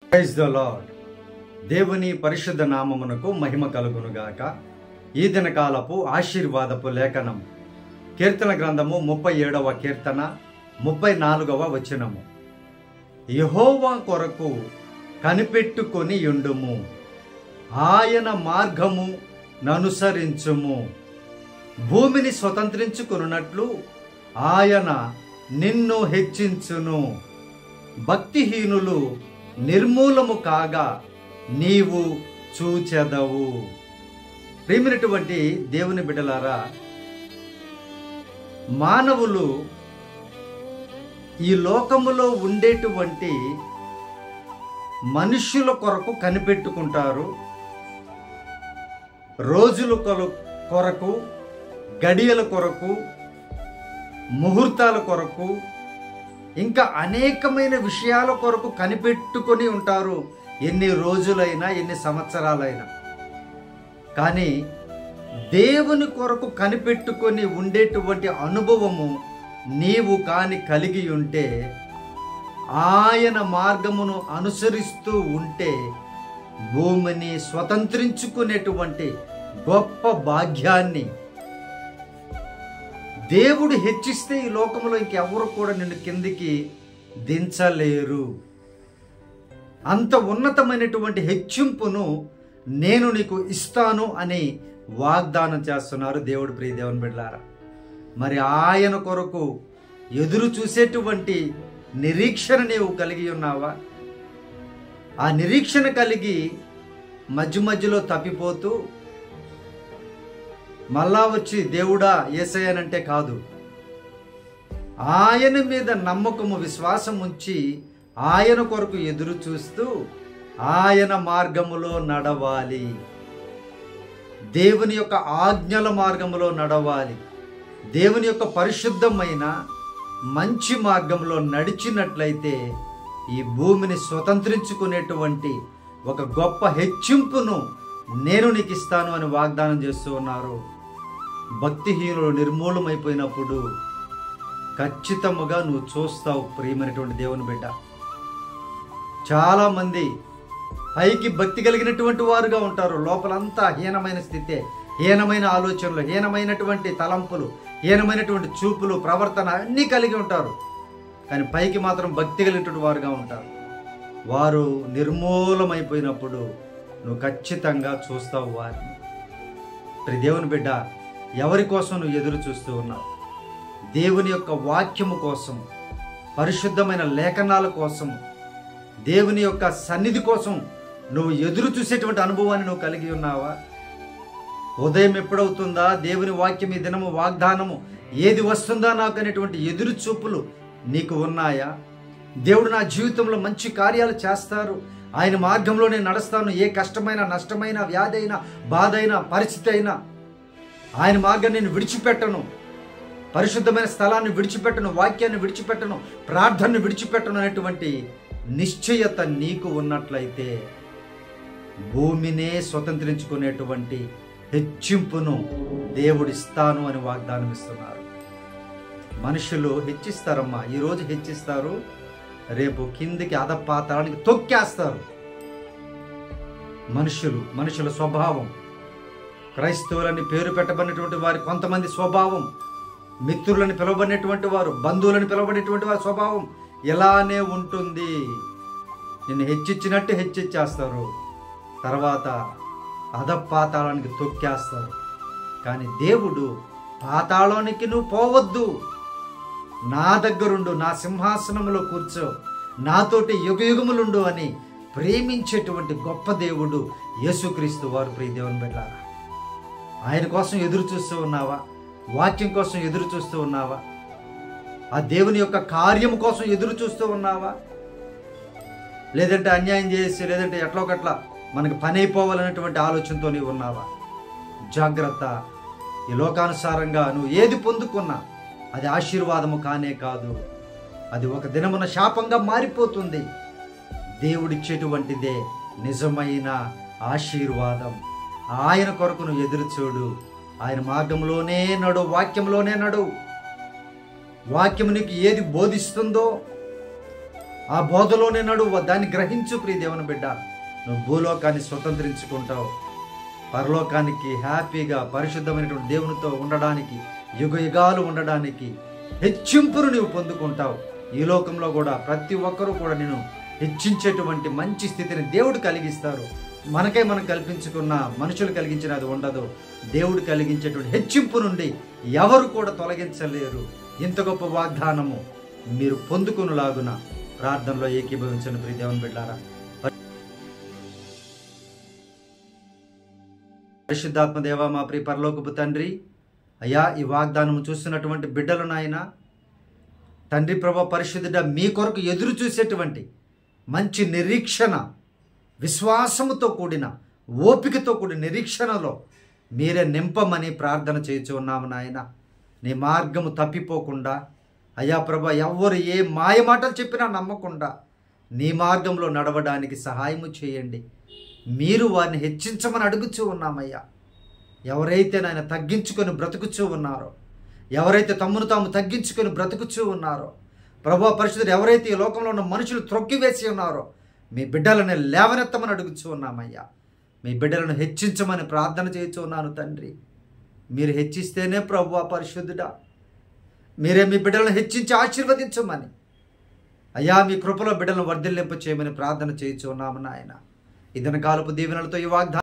praise the lord దేవుని పరిశుద్ధ నామమునకు మహిమ కలుగునుగాక ఈ దినకాలపు ఆశీర్వాదపు లేఖనం కీర్తన గ్రంథము ముప్పై ఏడవ కీర్తన ముప్పై నాలుగవ వచనము యహోవా కొరకు కనిపెట్టుకొని యుండుము ఆయన మార్గము ననుసరించుము భూమిని స్వతంత్రించుకున్నట్లు ఆయన నిన్ను హెచ్చించును భక్తిహీనులు నిర్మూలము కాగా నీవు చూచెదవు ప్రేమినటువంటి దేవుని బిడ్డలారా మానవులు ఈ లోకములో ఉండేటువంటి మనుష్యుల కొరకు కనిపెట్టుకుంటారు రోజుల కొల- కొరకు గడియల కొరకు ముహూర్తాల కొరకు ఇంకా అనేకమైన విషయాల కొరకు కనిపెట్టుకొని ఉంటారు ఎన్ని రోజులైనా ఎన్ని సంవత్సరాలైనా కానీ దేవుని కొరకు కనిపెట్టుకొని ఉండేటువంటి అనుభవము నీవు కాని కలిగి ఉంటే ఆయన మార్గమును అనుసరిస్తూ ఉంటే భూమిని స్వతంత్రించుకునేటువంటి గొప్ప భాగ్యాన్ని దేవుడు హెచ్చిస్తే ఈ లోకంలో ఇంకెవరు కూడా నిన్ను కిందికి దించలేరు అంత ఉన్నతమైనటువంటి హెచ్చింపును నేను నీకు ఇస్తాను అని వాగ్దానం చేస్తున్నారు దేవుడు ప్రియ దేవుని బిడ్డారా మరి ఆయన కొరకు ఎదురు చూసేటువంటి నిరీక్షణ నీవు కలిగి ఉన్నావా ఆ నిరీక్షణ కలిగి మధ్య మధ్యలో తప్పిపోతూ మళ్ళా వచ్చి దేవుడా ఏసయ్యనంటే కాదు ఆయన మీద నమ్మకము విశ్వాసం ఉంచి ఆయన కొరకు ఎదురు చూస్తూ ఆయన మార్గములో నడవాలి దేవుని యొక్క ఆజ్ఞల మార్గములో నడవాలి దేవుని యొక్క పరిశుద్ధమైన మంచి మార్గంలో నడిచినట్లయితే ఈ భూమిని స్వతంత్రించుకునేటువంటి ఒక గొప్ప హెచ్చింపును నేను నీకు ఇస్తాను అని వాగ్దానం చేస్తూ ఉన్నారు భక్తిహీనులు నిర్మూలమైపోయినప్పుడు ఖచ్చితముగా నువ్వు చూస్తావు ప్రియమైనటువంటి దేవుని బిడ్డ చాలామంది పైకి భక్తి కలిగినటువంటి వారుగా ఉంటారు లోపలంతా హీనమైన స్థితే హీనమైన ఆలోచనలు హీనమైనటువంటి తలంపులు హీనమైనటువంటి చూపులు ప్రవర్తన అన్నీ కలిగి ఉంటారు కానీ పైకి మాత్రం భక్తి కలిగినటువంటి వారుగా ఉంటారు వారు నిర్మూలమైపోయినప్పుడు నువ్వు ఖచ్చితంగా చూస్తావు వారిని ప్రియ దేవుని బిడ్డ ఎవరి కోసం నువ్వు ఎదురు చూస్తూ ఉన్నావు దేవుని యొక్క వాక్యము కోసం పరిశుద్ధమైన లేఖనాల కోసం దేవుని యొక్క సన్నిధి కోసం నువ్వు ఎదురు చూసేటువంటి అనుభవాన్ని నువ్వు కలిగి ఉన్నావా ఉదయం ఎప్పుడవుతుందా దేవుని వాక్యం ఈ దినము వాగ్దానము ఏది వస్తుందా నాకు అనేటువంటి ఎదురు చూపులు నీకు ఉన్నాయా దేవుడు నా జీవితంలో మంచి కార్యాలు చేస్తారు ఆయన మార్గంలో నేను నడుస్తాను ఏ కష్టమైన నష్టమైన వ్యాధి అయినా బాధ అయినా పరిస్థితి అయినా ఆయన మార్గం నేను విడిచిపెట్టను పరిశుద్ధమైన స్థలాన్ని విడిచిపెట్టను వాక్యాన్ని విడిచిపెట్టను ప్రార్థనను విడిచిపెట్టను అనేటువంటి నిశ్చయత నీకు ఉన్నట్లయితే భూమినే స్వతంత్రించుకునేటువంటి హెచ్చింపును దేవుడిస్తాను అని వాగ్దానం ఇస్తున్నారు మనుషులు హెచ్చిస్తారమ్మా ఈరోజు హెచ్చిస్తారు రేపు కిందికి అధపాతానికి తొక్కేస్తారు మనుషులు మనుషుల స్వభావం క్రైస్తవులని పేరు పెట్టబడినటువంటి వారి కొంతమంది స్వభావం మిత్రులని పిలువబడినటువంటి వారు బంధువులని పిలువబడినటువంటి వారి స్వభావం ఇలానే ఉంటుంది నిన్ను హెచ్చిచ్చినట్టు హెచ్చిచ్చేస్తారు తర్వాత అధపాతాళానికి తొక్కేస్తారు కానీ దేవుడు పాతాళానికి నువ్వు పోవద్దు నా దగ్గరుండు నా సింహాసనంలో కూర్చో నాతోటి యుగయుగములుండు అని ప్రేమించేటువంటి గొప్ప దేవుడు యేసుక్రీస్తు వారు ప్రియ దేవుని బిడ్డారా ఆయన కోసం ఎదురు చూస్తూ ఉన్నావా వాక్యం కోసం ఎదురు చూస్తూ ఉన్నావా ఆ దేవుని యొక్క కార్యము కోసం ఎదురు చూస్తూ ఉన్నావా లేదంటే అన్యాయం చేసి లేదంటే ఎట్లా ఒకట్లా మనకి పని అయిపోవాలనేటువంటి ఆలోచనతో నీవు ఉన్నావా జాగ్రత్త ఈ లోకానుసారంగా నువ్వు ఏది పొందుకున్నా అది ఆశీర్వాదము కానే కాదు అది ఒక దినమున శాపంగా మారిపోతుంది దేవుడిచ్చేటువంటిదే నిజమైన ఆశీర్వాదం ఆయన కొరకు నువ్వు ఎదురు చూడు ఆయన మార్గంలోనే నడు వాక్యంలోనే నడు వాక్యం నీకు ఏది బోధిస్తుందో ఆ బోధలోనే నడువు దాన్ని గ్రహించు ప్రియ దేవుని బిడ్డ నువ్వు భూలోకాన్ని స్వతంత్రించుకుంటావు పరలోకానికి హ్యాపీగా పరిశుద్ధమైనటువంటి దేవునితో ఉండడానికి యుగ యుగాలు ఉండడానికి హెచ్చింపును నీవు పొందుకుంటావు ఈ లోకంలో కూడా ప్రతి ఒక్కరూ కూడా నేను హెచ్చించేటువంటి మంచి స్థితిని దేవుడు కలిగిస్తారు మనకే మనం కల్పించుకున్న మనుషులు కలిగించిన అది ఉండదు దేవుడు కలిగించేటువంటి హెచ్చింపు నుండి ఎవరు కూడా తొలగించలేరు ఇంత గొప్ప వాగ్దానము మీరు పొందుకునులాగున ప్రార్థనలో ఏకీభవించని ప్రియ దేవుని బిడ్డారా పరిశుద్ధాత్మ దేవ మా ప్రియ పరలోకపు తండ్రి అయ్యా ఈ వాగ్దానం చూస్తున్నటువంటి బిడ్డలు నాయన తండ్రి ప్రభ పరిశుద్ధుడ మీ కొరకు ఎదురు చూసేటువంటి మంచి నిరీక్షణ విశ్వాసముతో కూడిన ఓపికతో కూడిన నిరీక్షణలో మీరే నింపమని ప్రార్థన చేయించు ఉన్నాము నాయన నీ మార్గము తప్పిపోకుండా అయ్యా ప్రభ ఎవ్వరు ఏ మాయ మాటలు చెప్పినా నమ్మకుండా నీ మార్గంలో నడవడానికి సహాయము చేయండి మీరు వారిని హెచ్చించమని అడుగుచూ ఉన్నామయ్యా ఎవరైతే నాయన తగ్గించుకొని బ్రతుకుచూ ఉన్నారో ఎవరైతే తమ్మును తాము తగ్గించుకొని బ్రతుకుచూ ఉన్నారో ప్రభా పరిశుద్ధుడు ఎవరైతే ఈ లోకంలో ఉన్న మనుషులు త్రొక్కివేసి ఉన్నారో మీ బిడ్డలను లేవనెత్తమని అడుగుచూ ఉన్నామయ్యా మీ బిడ్డలను హెచ్చించమని ప్రార్థన చేయుచూ ఉన్నాను తండ్రి మీరు హెచ్చిస్తేనే ప్రభు పరిశుద్ధుడా మీరే మీ బిడ్డలను హెచ్చించి ఆశీర్వదించమని అయ్యా మీ కృపలో బిడ్డలను వర్ధిల్లింప చేయమని ప్రార్థన చేయుచు ఉన్నాము నాయన ఇదన కాలపు దీవెనలతో ఈ వాగ్దానం